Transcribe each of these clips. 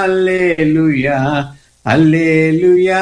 அல்லேலுயா அல்லேலுயா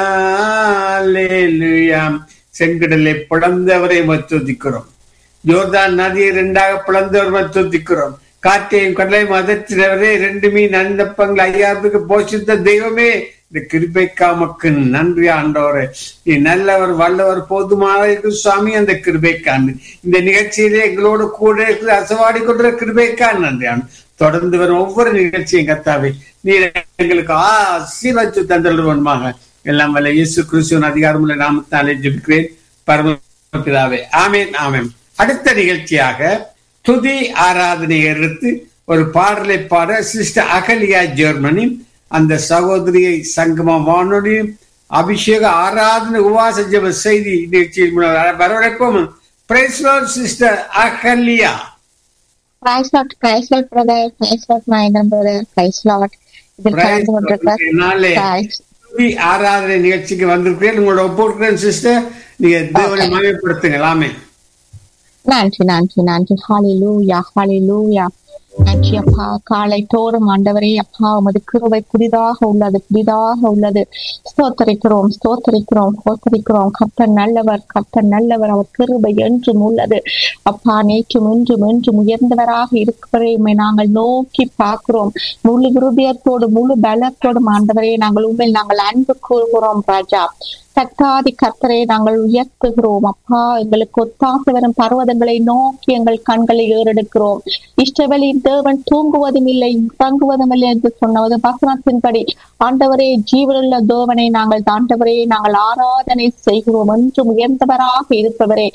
அல்லேலுயா செங்கடலை பிளந்தவரை மத்துதிக்கிறோம் ஜோர்தான் நதியை இரண்டாக பிளந்தவர் மத்துதிக்கிறோம் காற்றையும் கடலையும் அதற்றினவரே ரெண்டு மீன் அந்தப்பங்கள் ஐயாயிரத்துக்கு போஷித்த தெய்வமே இந்த கிருபைக்காமக்கு நன்றி ஆண்டவரே நீ நல்லவர் வல்லவர் போதுமான இருக்கு சுவாமி அந்த கிருபைக்கான் இந்த நிகழ்ச்சியிலே எங்களோடு கூட இருக்கிற அசவாடி கொண்ட கிருபைக்கான் நன்றி ஆண்டு தொடர்ந்து வரும் ஒவ்வொரு நிகழ்ச்சியும் கத்தாவே நீர் எங்களுக்கு ஆசீர்வச்சு தந்தருவன்மாக எல்லாம் வல்ல இயேசு கிறிஸ்துவின் அதிகாரமுள்ள நாமத்தாலே ஜெபிக்கிறேன் பரமபிதாவே ஆமேன் ஆமேன் அடுத்த நிகழ்ச்சியாக துதி ஆராதனை எடுத்து ஒரு பாடலை பாட சிஸ்டர் அகலியா ஜெர்மனி அந்த சகோதரியை சங்கம வானொலி அபிஷேக ஆராதனை உவாச ஜப செய்தி நிகழ்ச்சியில் வரவழைப்போம் sister Agalya Praise Lord, praise Lord, brother, praise Lord, my brother, praise Lord. இதில் கலந்து கொண்டிருக்கிற நாளே praise துதி ஆராதனை நிகழ்ச்சிக்கு வந்திருக்கிறேன் உங்களோட ஒப்புக்கிறேன் சிஸ்டர் நீங்க தேவனை மயப்படுத்துங்க எல்லாமே நன்றி நன்றி நன்றி ஹalleluya ஹalleluya நன்றி அப்பா காலை தோறும் ஆண்டவரே அப்பா உமது கிருபை புதிதாக உள்ளது புதிதாக உள்ளது ஸ்தோத்தரிக்கிறோம் ஸ்தோத்தரிக்கிறோம் ஸ்தோத்தரிக்கிறோம் கர்த்தர் நல்லவர் கர்த்தர் நல்லவர் அவர் கிருபை என்றும் உள்ளது அப்பா நேற்றும் இன்றும் என்றும் உயர்ந்தவராக இருக்கிறவரை உம்மை நாங்கள் நோக்கி பார்க்கிறோம் முழு இருதயத்தோடு முழு பலத்தோடும் ஆண்டவரே நாங்கள் உண்மையில் நாங்கள் அன்பு கூறுகிறோம் ராஜா கத்தாதி கத்தரை நாங்கள் உயர்த்துகிறோம் அப்பா எங்களுக்கு ஒத்தாசு வரும் பர்வதங்களை நோக்கி எங்கள் கண்களை ஏறெடுக்கிறோம் இஷ்டவெளி தேவன் தூங்குவதும் இல்லை தங்குவதும் இல்லை என்று சொன்னது வசனத்தின்படி ஆண்டவரே ஜீவனுள்ள தேவனை நாங்கள் தாண்டவரே நாங்கள் ஆராதனை செய்கிறோம் என்றும் உயர்ந்தவராக இருப்பவரே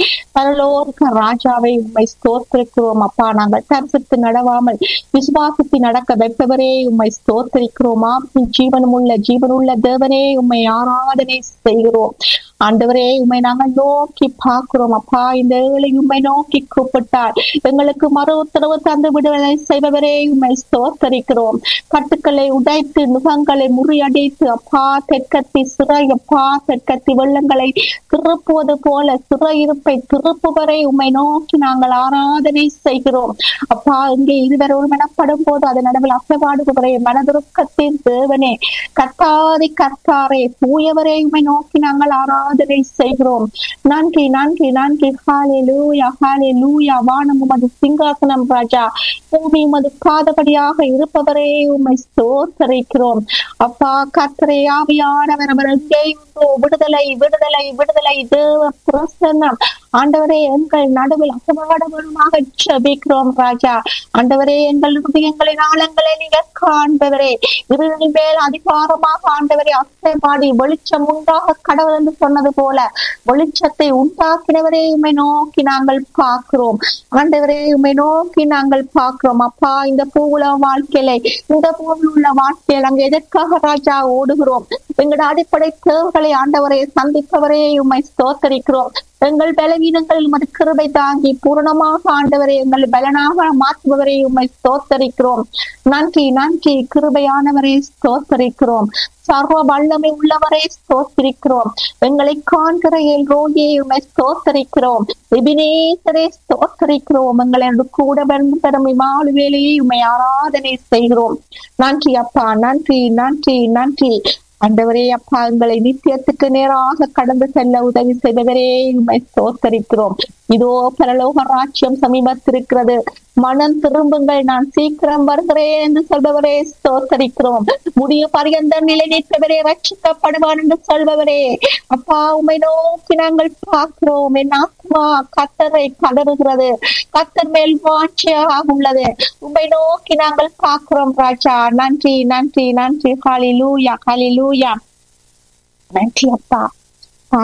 பரலோக ராஜாவை உண்மை ஸ்தோத்திருக்கிறோம் அப்பா நாங்கள் தரிசித்து நடவாமல் விசுவாசித்து நடக்க வைப்பவரே உண்மை ஸ்தோத்திரிக்கிறோமா ஜீவனுமுள்ள ஜீவனுள்ள தேவனே உண்மை ஆராதனை செய்கிறோம் ஆண்டவரே உண்மை நாங்கள் நோக்கி பார்க்கிறோம் அப்பா இந்த ஏழை உண்மை நோக்கி கூப்பிட்டார் எங்களுக்கு மறு உத்தரவு தந்து விடுதலை செய்பவரே உண்மை ஸ்தோத்தரிக்கிறோம் கட்டுக்களை உடைத்து நுகங்களை முறியடித்து அப்பா தெற்கத்தி சிறை அப்பா தெற்கத்தி வெள்ளங்களை திருப்புவது போல சிறையிருப்பை திருப்புவரை உண்மை நோக்கி நாங்கள் ஆராதனை செய்கிறோம் அப்பா இங்கே இதுவரை ஒரு மனப்படும் போது அதன் நடுவில் அசைபாடுபவரே மனதுருக்கத்தின் தேவனே கத்தாதி கத்தாரே தூயவரே உண்மை நோக்கி நாங்கள் ஆராதனை செய்கிறோம் நன்றி நன்றி நன்றி ஹாலே லூயா ஹாலே லூயா வானம் உமது சிங்காசனம் ராஜா பூமி உமது பாதபடியாக இருப்பவரே உம்மை ஸ்தோத்தரிக்கிறோம் அப்பா கத்திரை ஆவியானவர் அவர் எங்கே உண்டோ விடுதலை விடுதலை விடுதலை தேவ பிரசன்னம் ஆண்டவரே எங்கள் நடுவில் அசமாடமாக ஜபிக்கிறோம் ராஜா ஆண்டவரே எங்கள் இருதயங்களின் ஆழங்களை நீங்க காண்பவரே இருளி மேல் அதிகாரமாக ஆண்டவரே அசைமாடி வெளிச்சம் உண்டாக கடவுள் என்று சொன்னது போல வெளிச்சத்தை உண்டாக்கினவரே உண்மை நோக்கி நாங்கள் பார்க்கிறோம் ஆண்டவரே உண்மை நோக்கி நாங்கள் பார்க்கிறோம் அப்பா இந்த பூவுல வாழ்க்கையில இந்த பூவில் உள்ள வாழ்க்கையில் அங்க எதற்காக ராஜா ஓடுகிறோம் எங்களோட அடிப்படை தேவைகளை ஆண்டவரை சந்திப்பவரே உண்மை ஸ்தோத்தரிக்கிறோம் எங்கள் பலவீனங்கள் உமது கிருபை தாங்கி பூரணமாக ஆண்டவரை எங்கள் பலனாக மாற்றுபவரை உண்மை ஸ்தோத்தரிக்கிறோம் நன்றி நன்றி கிருபையானவரை ஸ்தோத்தரிக்கிறோம் சர்வ வல்லமை உள்ளவரை ஸ்தோத்திரிக்கிறோம் எங்களை காண்கிற என் ரோகியை உண்மை ஸ்தோத்தரிக்கிறோம் விபினேசரை ஸ்தோத்தரிக்கிறோம் எங்களை கூட தரும் இமாலு வேலையை உண்மை ஆராதனை செய்கிறோம் நன்றி அப்பா நன்றி நன்றி நன்றி ஆண்டவரே அப்பா எங்களை நித்தியத்துக்கு நேராக கடந்து செல்ல உதவி செய்தவரே உண்மை ஸ்தோத்தரிக்கிறோம் இதோ பரலோக ராட்சியம் சமீபத்திருக்கிறது மனம் திரும்புங்கள் நான் சீக்கிரம் வருகிறேன் என்று சொல்பவரே ஸ்தோத்தரிக்கிறோம் முடிய பரியந்த நிலை நிற்பவரே ரட்சிக்கப்படுவான் என்று சொல்பவரே அப்பா உண்மை நோக்கி நாங்கள் பார்க்கிறோம் என் ஆத்மா கத்தரை கதறுகிறது கத்தர் மேல் வாட்சியாக உள்ளது உண்மை நோக்கி நாங்கள் பார்க்கிறோம் ராஜா நன்றி நன்றி நன்றி ஹாலி லூயா ஹாலி லூயா நன்றி அப்பா